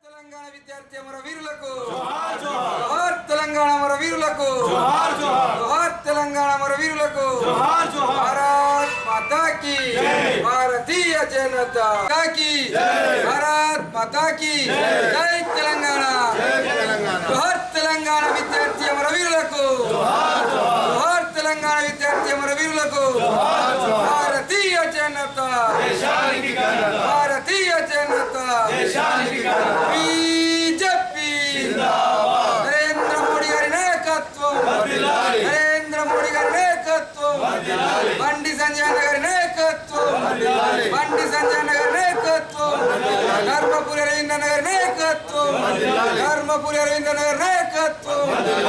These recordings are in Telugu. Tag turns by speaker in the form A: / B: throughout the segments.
A: తెలంగాణ విద్యార్థి అమర వీరులకు జోహార్ తెలంగాణ అమర వీరులకు జోహార్ తెలంగాణ అమర వీరులకు భారత్ మాతా కి భారతీయ జనతా కి భారత్ మాతా కి జై తెలంగాణ జోహార్ తెలంగాణ విద్యార్థి అమర వీరులకు జోహార్ తెలంగాణ విద్యార్థి అమర వీరులకు భారతీయ జనతా భారతీయ జనతా బీజేపీ నరేంద్ర మోడీ గారి నాయకత్వం నరేంద్ర మోడీ గారి నాయకత్వం బండి సంజయ్ అన్న గారి నాయకత్వం బండి సంజయ్ అన్న గారి నాయకత్వం ధర్మపురి అరవింద్ అన్న గారి నాయకత్వం ధర్మపురి అరవింద్ అన్న గారి నాయకత్వం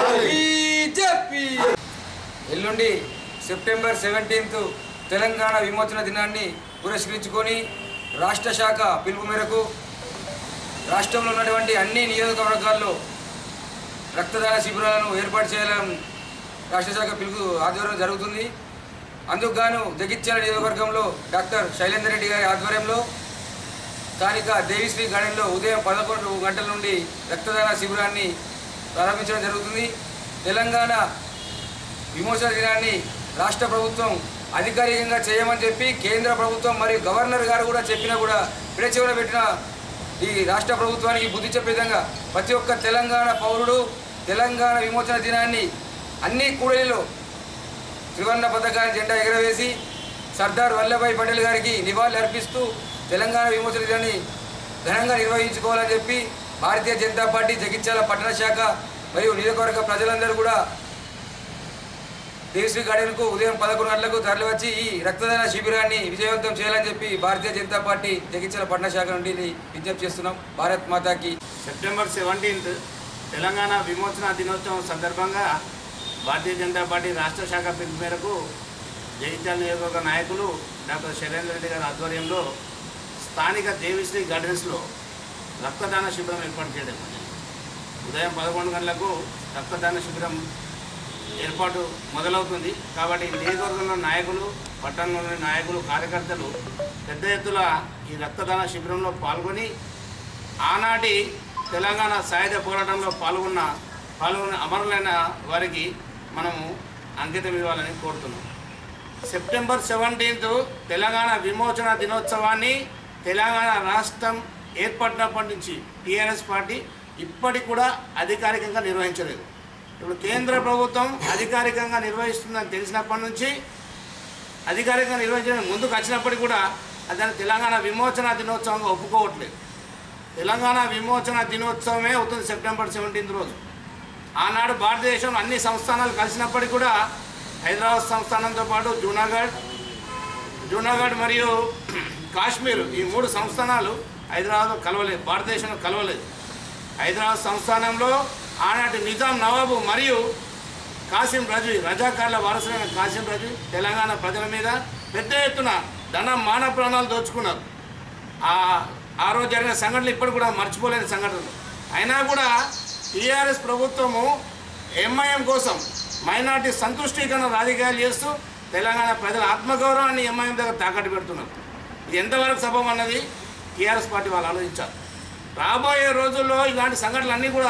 A: బీజేపీ ఎల్లుండి సెప్టెంబర్ సెవెంటీన్త్ తెలంగాణ విమోచన దినాన్ని పురస్కరించుకొని రాష్ట్ర శాఖ పిలుపు మేరకు రాష్ట్రంలో ఉన్నటువంటి అన్ని నియోజకవర్గాల్లో రక్తదాన శిబిరాలను ఏర్పాటు చేయాలని రాష్ట్ర శాఖ పిలుపు ఆధ్వర్యంలో జరుగుతుంది అందుకు గాను జగిత్యాల నియోజకవర్గంలో డాక్టర్ శైలేందర్ రెడ్డి గారి ఆధ్వర్యంలో స్థానిక దేవిశ్రీ గార్డెన్లో ఉదయం పదకొండు గంటల నుండి రక్తదాన శిబిరాన్ని ప్రారంభించడం జరుగుతుంది తెలంగాణ విమోచన దినాన్ని రాష్ట్ర ప్రభుత్వం అధికారికంగా చేయమని చెప్పి కేంద్ర ప్రభుత్వం మరియు గవర్నర్ గారు కూడా చెప్పినా కూడా విడచివడ పెట్టిన ఈ రాష్ట్ర ప్రభుత్వానికి బుద్ధి చెప్పే విధంగా ప్రతి ఒక్క తెలంగాణ పౌరుడు తెలంగాణ విమోచన దినాన్ని అన్ని కూడలిలో త్రివర్ణ పథకాన్ని జెండా ఎగరవేసి సర్దార్ వల్లభాయ్ పటేల్ గారికి నివాళులు అర్పిస్తూ తెలంగాణ విమోచన దినాన్ని ఘనంగా నిర్వహించుకోవాలని చెప్పి భారతీయ జనతా పార్టీ జగిత్యాల పట్టణ శాఖ మరియు నియోజకవర్గ ప్రజలందరూ కూడా దేవశ్రీ గార్డెన్కు ఉదయం పదకొండు గంటలకు తరలివచ్చి ఈ రక్తదాన శిబిరాన్ని విజయవంతం చేయాలని చెప్పి భారతీయ జనతా పార్టీ జగిత్యాల పట్టణ శాఖ నుండి విజ్ఞప్తి చేస్తున్నాం భారత్ మాతాకి
B: సెప్టెంబర్ సెవెంటీన్త్ తెలంగాణ విమోచన దినోత్సవం సందర్భంగా భారతీయ జనతా పార్టీ రాష్ట్ర శాఖ పిలుపు మేరకు జగిత్యాల నియోజకవర్గ నాయకులు డాక్టర్ శైలేంద్ర రెడ్డి గారి ఆధ్వర్యంలో స్థానిక దేవిశ్రీ గార్డెన్స్లో రక్తదాన శిబిరం ఏర్పాటు చేయడం జరిగింది. ఉదయం పదకొండు గంటలకు రక్తదాన శిబిరం ఏర్పాటు మొదలవుతుంది కాబట్టి ఈ నియోజకవర్గంలో నాయకులు పట్టణంలోని నాయకులు కార్యకర్తలు పెద్ద ఎత్తున ఈ రక్తదాన శిబిరంలో పాల్గొని ఆనాటి తెలంగాణ సాయుధ పోరాటంలో పాల్గొన్న పాల్గొన్న అమరులైన వారికి మనము అంకితం ఇవ్వాలని కోరుతున్నాం సెప్టెంబర్ సెవెంటీన్త్ తెలంగాణ విమోచన దినోత్సవాన్ని తెలంగాణ రాష్ట్రం ఏర్పడినప్పటి నుంచి టీఆర్ఎస్ పార్టీ ఇప్పటికి కూడా అధికారికంగా నిర్వహించలేదు ఇప్పుడు కేంద్ర ప్రభుత్వం అధికారికంగా నిర్వహిస్తుందని తెలిసినప్పటి నుంచి అధికారికంగా నిర్వహించడానికి ముందుకు వచ్చినప్పటికీ కూడా దాన్ని తెలంగాణ విమోచన దినోత్సవంగా ఒప్పుకోవట్లేదు తెలంగాణ విమోచన దినోత్సవమే అవుతుంది సెప్టెంబర్ సెవెంటీన్త్ రోజు ఆనాడు భారతదేశంలో అన్ని సంస్థానాలు కలిసినప్పటికీ కూడా హైదరాబాద్ సంస్థానంతో పాటు జూనాగఢ్ జూనాగఢ్ మరియు కాశ్మీర్ ఈ మూడు సంస్థానాలు హైదరాబాద్ కలవలేదు భారతదేశంలో కలవలేదు హైదరాబాద్ సంస్థానంలో ఆనాటి నిజాం నవాబు మరియు కాసిం రజీ రజాకార్ల వారసులైన కాసిం రజీ తెలంగాణ ప్రజల మీద పెద్ద ఎత్తున ధన మాన ప్రాణాలు దోచుకున్నారు ఆ ఆ రోజు జరిగిన సంఘటనలు ఇప్పుడు కూడా మర్చిపోలేని సంఘటనలు అయినా కూడా టీఆర్ఎస్ ప్రభుత్వము ఎంఐఎం కోసం మైనార్టీ సంతుష్టీకరణ రాజకీయాలు చేస్తూ తెలంగాణ ప్రజల ఆత్మగౌరవాన్ని ఎంఐఎం దగ్గర తాకట్టు పెడుతున్నారు ఇది ఎంతవరకు సభం అన్నది టీఆర్ఎస్ పార్టీ వాళ్ళు ఆలోచించారు రాబోయే రోజుల్లో ఇలాంటి సంఘటనలు అన్నీ కూడా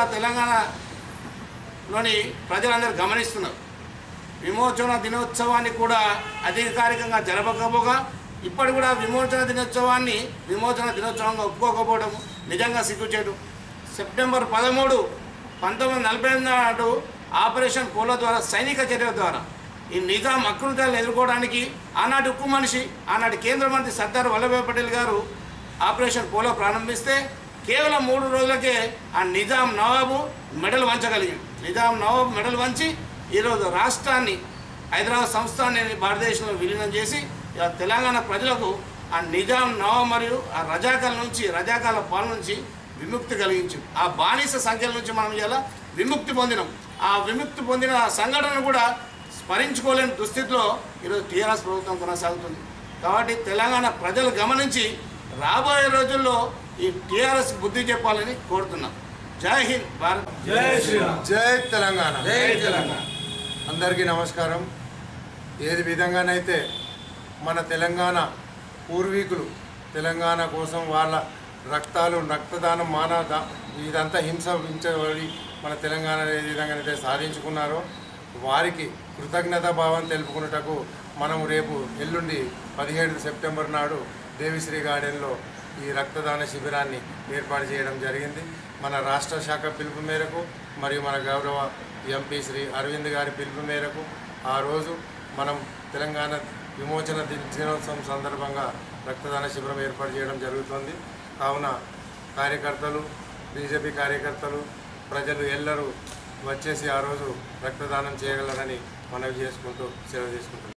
B: తెలంగాణలోని ప్రజలందరూ గమనిస్తున్నారు విమోచన దినోత్సవాన్ని కూడా అధికారికంగా జరపకపోగా ఇప్పటి కూడా విమోచన దినోత్సవాన్ని విమోచన దినోత్సవంగా ఒప్పుకోకపోవడం నిజంగా సిగ్గుచేటు సెప్టెంబర్ పదమూడు పంతొమ్మిది వందల నలభై ఎనిమిది నాడు ఆపరేషన్ పోలో ద్వారా సైనిక చర్యల ద్వారా ఈ నిజాం అకృత్యాలను ఎదుర్కోవడానికి ఆనాటి ఉక్కు మనిషి ఆనాటి కేంద్ర మంత్రి సర్దార్ వల్లభాయ్ పటేల్ గారు ఆపరేషన్ పోలో ప్రారంభిస్తే కేవలం మూడు రోజులకే ఆ నిజాం నవాబు మెడల్ వంచగలిగాడు నిజాం నవాబు మెడల్ వంచి ఈరోజు రాష్ట్రాన్ని హైదరాబాద్ సంస్థానాన్ని భారతదేశంలో విలీనం చేసి ఇలా తెలంగాణ ప్రజలకు ఆ నిజాం నవాబ్ మరియు ఆ రజాకాల నుంచి రజాకాల పాలన నుంచి విముక్తి కలిగించు ఆ బానిస సంఖ్యల నుంచి మనం ఇలా విముక్తి పొందినాం ఆ విముక్తి పొందిన సంఘటన కూడా స్మరించుకోలేని దుస్థితిలో ఈరోజు టీఆర్ఎస్ ప్రభుత్వం కొనసాగుతుంది కాబట్టి తెలంగాణ ప్రజలు గమనించి రాబోయే రోజుల్లో ఈ టీఆర్ఎస్ బుద్ధి చెప్పాలని కోరుతున్నాం జై హింద్ భారత్
C: జై తెలంగాణ
A: జై తెలంగాణ
C: అందరికీ నమస్కారం ఏది విధంగానైతే మన తెలంగాణ పూర్వీకులు తెలంగాణ కోసం వాళ్ళ రక్తాలు రక్తదానం మానవ దా- ఇదంతా హింస హింసబడి మన తెలంగాణ ఏ విధంగా అయితే సాధించుకున్నారో వారికి కృతజ్ఞతా భావం తెలుపుకున్నటకు మనం రేపు ఎల్లుండి పదిహేడు సెప్టెంబర్ నాడు దేవిశ్రీ గార్డెన్లో ఈ రక్తదాన శిబిరాన్ని ఏర్పాటు చేయడం జరిగింది మన రాష్ట్ర శాఖ పిలుపు మేరకు మరియు మన గౌరవ ఎంపీ శ్రీ అరవింద్ గారి పిలుపు మేరకు ఆ రోజు మనం తెలంగాణ విమోచన ది- దినోత్సవం సందర్భంగా రక్తదాన శిబిరం ఏర్పాటు చేయడం జరుగుతుంది కావున కార్యకర్తలు బీజేపీ కార్యకర్తలు ప్రజలు ఎల్లరూ వచ్చేసి ఆ రోజు రక్తదానం చేయగలరని మనవి చేసుకుంటూ సెలవు తీసుకుంటున్నాం